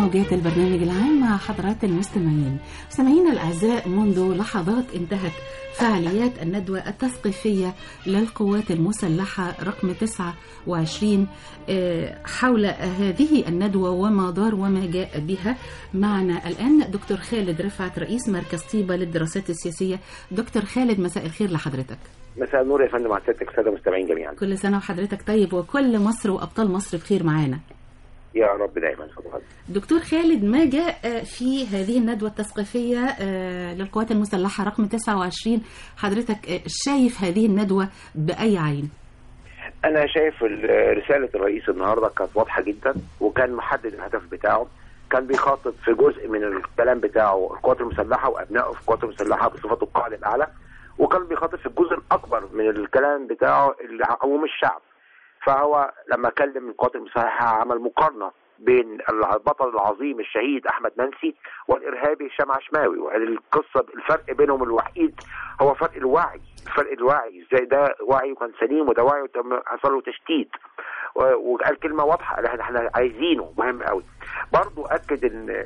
موجات البرنامج العام مع حضرات المستمعين مستمعينا الأعزاء منذ لحظات انتهت فعاليات الندوة التثقيفية للقوات المسلحة رقم 29 آه، حول هذه الندوة وما دار وما جاء بها معنا الآن دكتور خالد رفعت رئيس مركز طيبة للدراسات السياسية دكتور خالد مساء الخير لحضرتك مساء النور يا فندم على سيادتك الساده المستمعين جميعا كل سنة وحضرتك طيب وكل مصر وأبطال مصر بخير معانا يا رب دايما اتفضل دكتور خالد ما جاء في هذه الندوة التثقيفية آه، للقوات المسلحة رقم 29 حضرتك آه، شايف هذه الندوة بأي عين؟ انا شايف ال- رساله الرئيس النهارده كانت واضحه جدا وكان محدد الهدف بتاعه كان بيخاطب في جزء من الكلام بتاعه القوات المسلحه وابنائه في القوات المسلحه بصفته القائد الاعلى وكان بيخاطب في الجزء الاكبر من الكلام بتاعه اللي عموم الشعب فهو لما كلم القوات المسلحه عمل مقارنه بين البطل العظيم الشهيد احمد منسي والارهابي هشام عشماوي وقال القصه الفرق بينهم الوحيد هو فرق الوعي فرق الوعي ازاي ده وعي كان سليم وده وعي وتم- حصل له تشتيت و- وقال كلمه واضحه قال احنا احنا عايزينه مهم قوي برضه اكد ان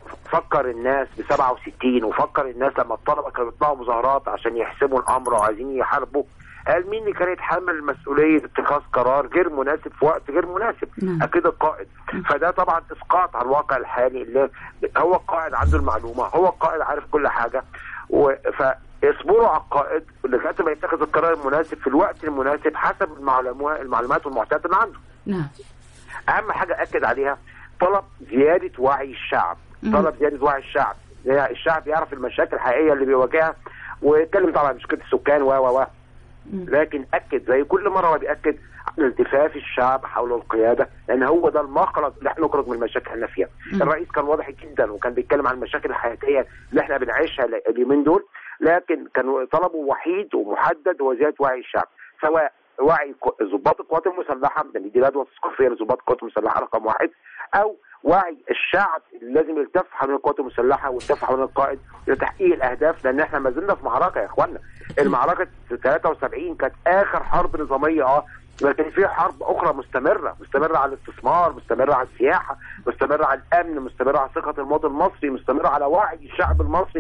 فكر الناس ب 67 وفكر الناس لما الطلبه كانوا بيطلعوا مظاهرات عشان يحسموا الامر وعايزين يحاربوا قال مين اللي كان يتحمل مسؤوليه اتخاذ قرار غير مناسب في وقت غير مناسب نعم. اكيد القائد فده طبعا اسقاط على الواقع الحالي اللي هو القائد عنده المعلومه هو القائد عارف كل حاجه و... فاصبروا على القائد لغايه ما يتخذ القرار المناسب في الوقت المناسب حسب المعلومات المعلومات والمعطيات اللي عنده نعم اهم حاجه اكد عليها طلب زياده وعي الشعب مم. طلب زياده وعي الشعب يعني الشعب يعرف المشاكل الحقيقيه اللي بيواجهها ويتكلم طبعا عن مشكله السكان و و و مم. لكن اكد زي كل مره هو بياكد على التفاف الشعب حول القياده لان هو ده المخرج اللي احنا نخرج من المشاكل اللي احنا فيها مم. الرئيس كان واضح جدا وكان بيتكلم عن المشاكل الحياتيه اللي احنا بنعيشها ال- اليومين دول لكن كان طلبه وحيد ومحدد هو زياده وعي الشعب سواء وعي ق- ضباط القوات المسلحه لان دي ندوه تثقيفيه لضباط القوات المسلحه رقم واحد او وعي الشعب اللي لازم يلتف حول القوات المسلحه ويلتف حول القائد لتحقيق الاهداف لان احنا ما زلنا في معركه يا اخوانا المعركه 73 كانت اخر حرب نظاميه اه لكن في حرب اخرى مستمره مستمره على الاستثمار مستمره على السياحه مستمره على الامن مستمره على ثقه المواطن المصري مستمره على وعي الشعب المصري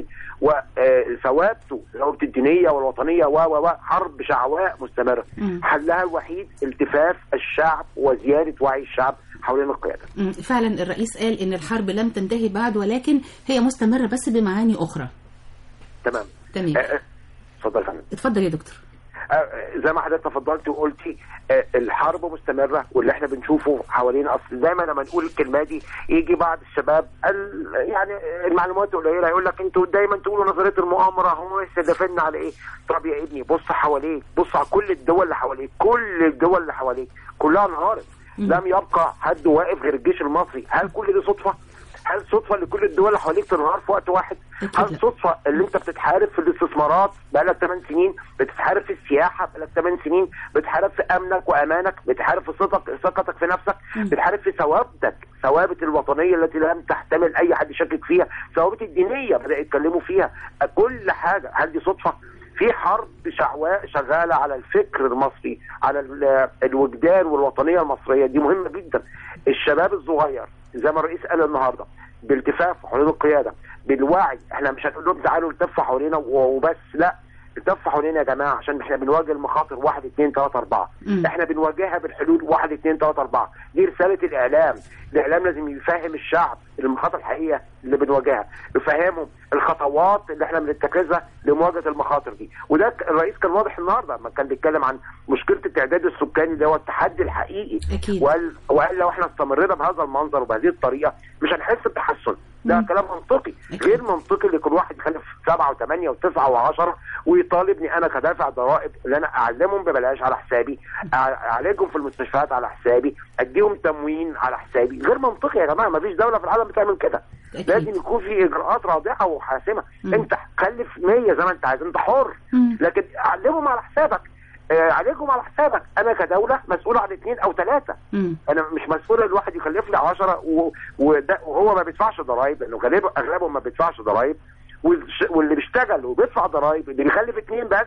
وثوابته ثوابته الدينيه والوطنيه و و و حرب شعواء مستمره مم. حلها الوحيد التفاف الشعب وزياده وعي الشعب حوالين القياده مم. فعلا الرئيس قال ان الحرب لم تنتهي بعد ولكن هي مستمرة بس بمعاني أخرى تمام تمام آه، آه، اتفضل يا فندم اتفضل يا دكتور آه، زي ما حضرتك تفضلت وقلتي آه، الحرب مستمره واللي احنا بنشوفه حوالينا اصل دايما لما نقول الكلمه دي يجي بعض الشباب ال- يعني المعلومات قليله يقول لك انتوا دايما تقولوا نظريه المؤامره هو استهدفنا على ايه؟ طب يا ابني بص حواليك بص على كل الدول اللي حواليك كل الدول اللي حواليك كلها انهارت مم. لم يبقى حد واقف غير الجيش المصري هل كل دي صدفه؟ هل صدفه ان كل الدول اللي حواليك تنهار في وقت واحد؟ أكيد هل لا. صدفه اللي انت بتتحارب في الاستثمارات بقالك 8 سنين بتتحارب في السياحه بقالك 8 سنين بتحارب في امنك وامانك بتحارب في ثقتك ثقتك في نفسك مم. بتحارب في ثوابتك ثوابت الوطنيه التي لم تحتمل اي حد يشكك فيها ثوابت الدينيه بدا يتكلموا فيها كل حاجه هل دي صدفه في حرب شعواء شغاله على الفكر المصري على ال- الوجدان والوطنيه المصريه دي مهمه جدا الشباب الصغير زي ما الرئيس قال النهارده بالتفاف حوالين القياده بالوعي احنا مش هنقول لهم تعالوا التفوا حوالينا وبس لا التفوا حوالينا يا جماعه عشان احنا بنواجه المخاطر واحد اثنين ثلاثه اربعه مم. احنا بنواجهها بالحلول واحد اثنين ثلاثه اربعه دي رساله الاعلام الاعلام لازم يفهم الشعب المخاطر الحقيقيه اللي بنواجهها يفهمهم الخطوات اللي احنا بنتخذها لمواجهه المخاطر دي وده ك- الرئيس كان واضح النهارده لما كان بيتكلم عن مشكله التعداد السكاني اللي هو التحدي الحقيقي أكيد. وقال وقال لو احنا استمرنا بهذا المنظر وبهذه الطريقه مش هنحس بتحسن ده مم. كلام منطقي أكيد. غير منطقي اللي كل واحد يخلف سبعه وثمانيه وتسعه وعشره ويطالبني انا كدافع ضرائب ان انا اعلمهم ببلاش على حسابي أع- اعالجهم في المستشفيات على حسابي اديهم تموين على حسابي غير منطقي يا جماعه ما فيش دوله في العالم بتعمل كده أكيد. لازم يكون في اجراءات رادعه وحاسمه مم. انت خلف 100 زي ما انت عايز انت حر مم. لكن علمهم على حسابك آه، عليكم على حسابك انا كدوله مسؤول عن اثنين او ثلاثه مم. انا مش مسؤول الواحد يكلف لي 10 و... وده وهو ما بيدفعش ضرايب لانه غالبا اغلبهم ما بيدفعش ضرايب والش... واللي بيشتغل وبيدفع ضرايب اللي بيخلف اثنين بس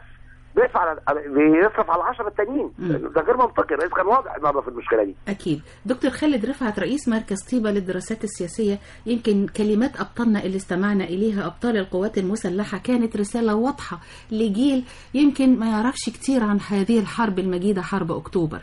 بيدفع على بيصرف على العشرة التانيين مم. ده غير منطقي الرئيس كان واضح النهارده في المشكله دي أكيد دكتور خالد رفعت رئيس مركز طيبة للدراسات السياسية يمكن كلمات أبطالنا اللي استمعنا إليها أبطال القوات المسلحة كانت رسالة واضحة لجيل يمكن ما يعرفش كتير عن هذه الحرب المجيدة حرب أكتوبر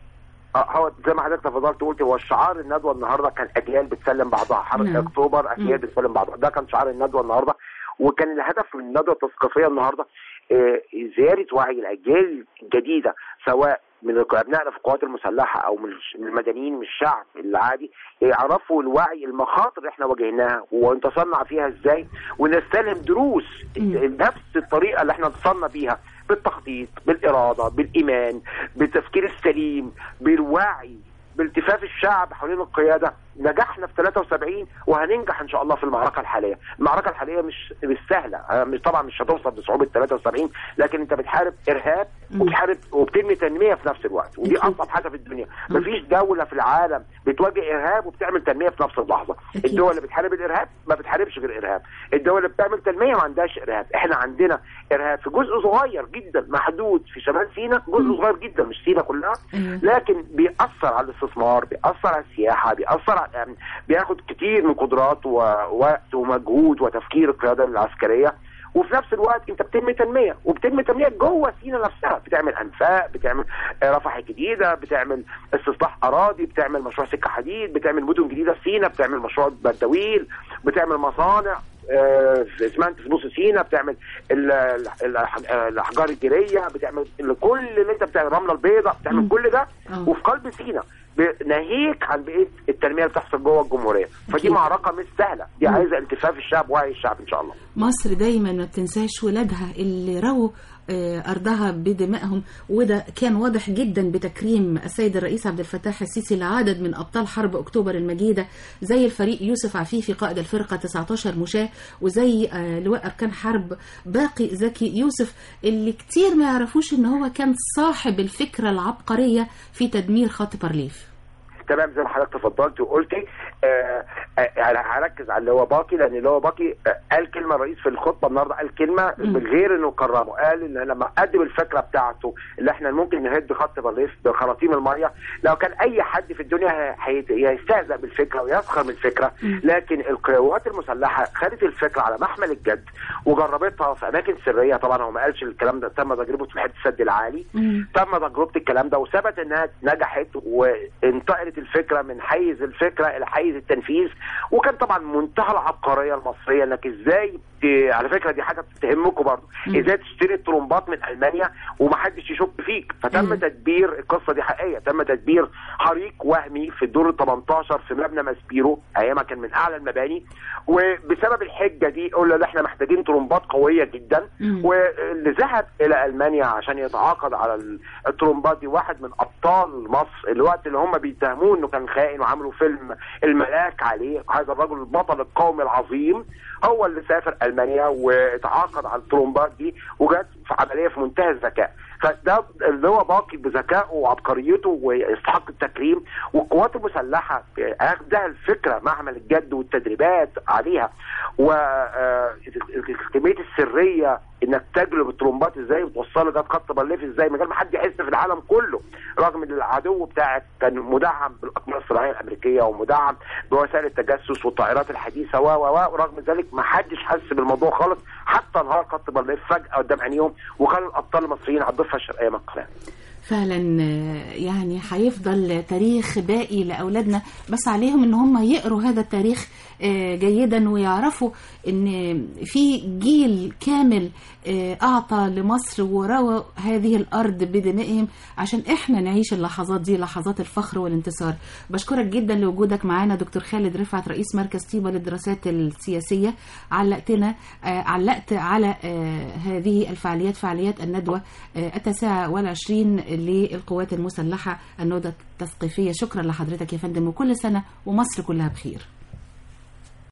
اه هو زي ما حضرتك تفضلت قلت هو شعار الندوه النهارده كان اجيال بتسلم بعضها حرب نعم. اكتوبر مم. اجيال بتسلم بعضها ده كان شعار الندوه النهارده وكان الهدف من الندوه التثقيفيه النهارده آه، زياده وعي الاجيال الجديده سواء من ابنائنا في القوات المسلحه او من الش- من المدنيين من الشعب العادي يعرفوا الوعي المخاطر اللي احنا واجهناها وانتصرنا فيها ازاي ونستلهم دروس مم. نفس الطريقه اللي احنا انتصرنا بيها بالتخطيط بالاراده بالايمان بالتفكير السليم بالوعي بالتفاف الشعب حوالين القياده نجحنا في 73 وهننجح ان شاء الله في المعركه الحاليه، المعركه الحاليه مش مش سهله آه، مش طبعا مش هتوصل بصعوبه 73 لكن انت بتحارب ارهاب مم. وبتحارب وبتبني تنميه في نفس الوقت ودي أكيد. اصعب حاجه في الدنيا، مم. مفيش دوله في العالم بتواجه ارهاب وبتعمل تنميه في نفس اللحظه، أكيد. الدول اللي بتحارب الارهاب ما بتحاربش غير ارهاب، الدول اللي بتعمل تنميه ما عندهاش ارهاب، احنا عندنا ارهاب في جزء صغير جدا محدود في شمال سيناء، جزء مم. صغير جدا مش سيناء كلها أيوة. لكن بيأثر على الاستثمار بيأثر على السياحة بيأثر على يعني بياخد كتير من قدرات ووقت ومجهود وتفكير القيادة العسكرية وفي نفس الوقت انت بتنمي تنميه وبتنمي تنميه جوه سينا نفسها بتعمل انفاق بتعمل آه، رفح جديده بتعمل استصلاح اراضي بتعمل مشروع سكه حديد بتعمل مدن جديده في سينا بتعمل مشروع بدويل بتعمل مصانع آه، في اسمنت في نص سينا بتعمل ال- ال- الأح- آه، الاحجار الجيريه بتعمل ال- كل اللي انت بتعمل الرمله البيضاء مم. بتعمل كل ده آه. وفي قلب سينا ب- ناهيك عن بقيه التنميه اللي بتحصل جوه الجمهوريه فدي أكيد. معركه مش سهله دي مم. عايزه التفاف الشعب وعي الشعب ان شاء الله مصر دايما ما بتنساش ولادها اللي رووا آه، أرضها بدمائهم وده كان واضح جدا بتكريم السيد الرئيس عبد الفتاح السيسي لعدد من أبطال حرب أكتوبر المجيدة زي الفريق يوسف عفيفي قائد الفرقة 19 مشاة وزي آه، لواء أركان حرب باقي زكي يوسف اللي كتير ما يعرفوش إن هو كان صاحب الفكرة العبقرية في تدمير خط بارليف تمام زي ما حضرتك تفضلت وقلتي آه آه انا هركز على اللي هو باقي لان اللي هو باقي آه قال كلمه الرئيس في الخطبه النهارده قال كلمه مم. من غير انه كرمه قال ان لما قدم الفكره بتاعته اللي احنا ممكن نهد خط بارليف بخراطيم الميه لو كان اي حد في الدنيا هي- هيستهزأ بالفكره ويسخر من الفكره مم. لكن القوات المسلحه خدت الفكره على محمل الجد وجربتها في اماكن سريه طبعا هو ما قالش الكلام ده تم تجربته في حته السد العالي مم. تم تجربه الكلام ده وثبت انها نجحت وانتقلت الفكره من حيز الفكره الى حيز التنفيذ وكان طبعا منتهى العبقريه المصريه انك ازاي ت- على فكره دي حاجه تهمكم برضه مم. ازاي تشتري الطرمبات من المانيا ومحدش يشك فيك فتم مم. تدبير القصه دي حقيقيه تم تدبير حريق وهمي في الدور ال 18 في مبنى ماسبيرو ايامها كان من اعلى المباني وبسبب الحجه دي قلنا لا احنا محتاجين طرمبات قويه جدا مم. واللي ذهب الى المانيا عشان يتعاقد على ال- الطرمبات دي واحد من ابطال مصر الوقت اللي هم بيتهموه انه كان خائن وعملوا فيلم الملاك عليه هذا الرجل البطل القومي العظيم هو اللي سافر المانيا وتعاقد على الطرمبات دي وجت في عمليه في منتهى الذكاء فده اللي هو باقي بذكائه وعبقريته ويستحق التكريم والقوات المسلحه اخذها الفكره معمل الجد والتدريبات عليها وكميه السريه انك تجلب الطرمبات ازاي وتوصلها ده خط بارليف ازاي من غير ما حد يحس في العالم كله رغم ان العدو بتاعك كان مدعم بالاقمار الصناعيه الامريكيه ومدعم بوسائل التجسس والطائرات الحديثه و و و ورغم ذلك ما حدش حس بالموضوع خالص حتى انهار خط بارليف فجاه قدام عينيهم وكانوا الابطال المصريين على الضفه الشرقيه من القناه فعلا آه، يعني هيفضل تاريخ باقي لأولادنا بس عليهم ان هم يقروا هذا التاريخ آه، جيدا ويعرفوا ان في جيل كامل آه، أعطى لمصر وروى هذه الأرض بدمائهم عشان احنا نعيش اللحظات دي لحظات الفخر والانتصار بشكرك جدا لوجودك معانا دكتور خالد رفعت رئيس مركز طيبة للدراسات السياسية علقتنا آه، علقت على آه، هذه الفعاليات فعاليات الندوة آه، التاسعة والعشرين للقوات المسلحة الندوة التثقيفية شكرا لحضرتك يا فندم وكل سنة ومصر كلها بخير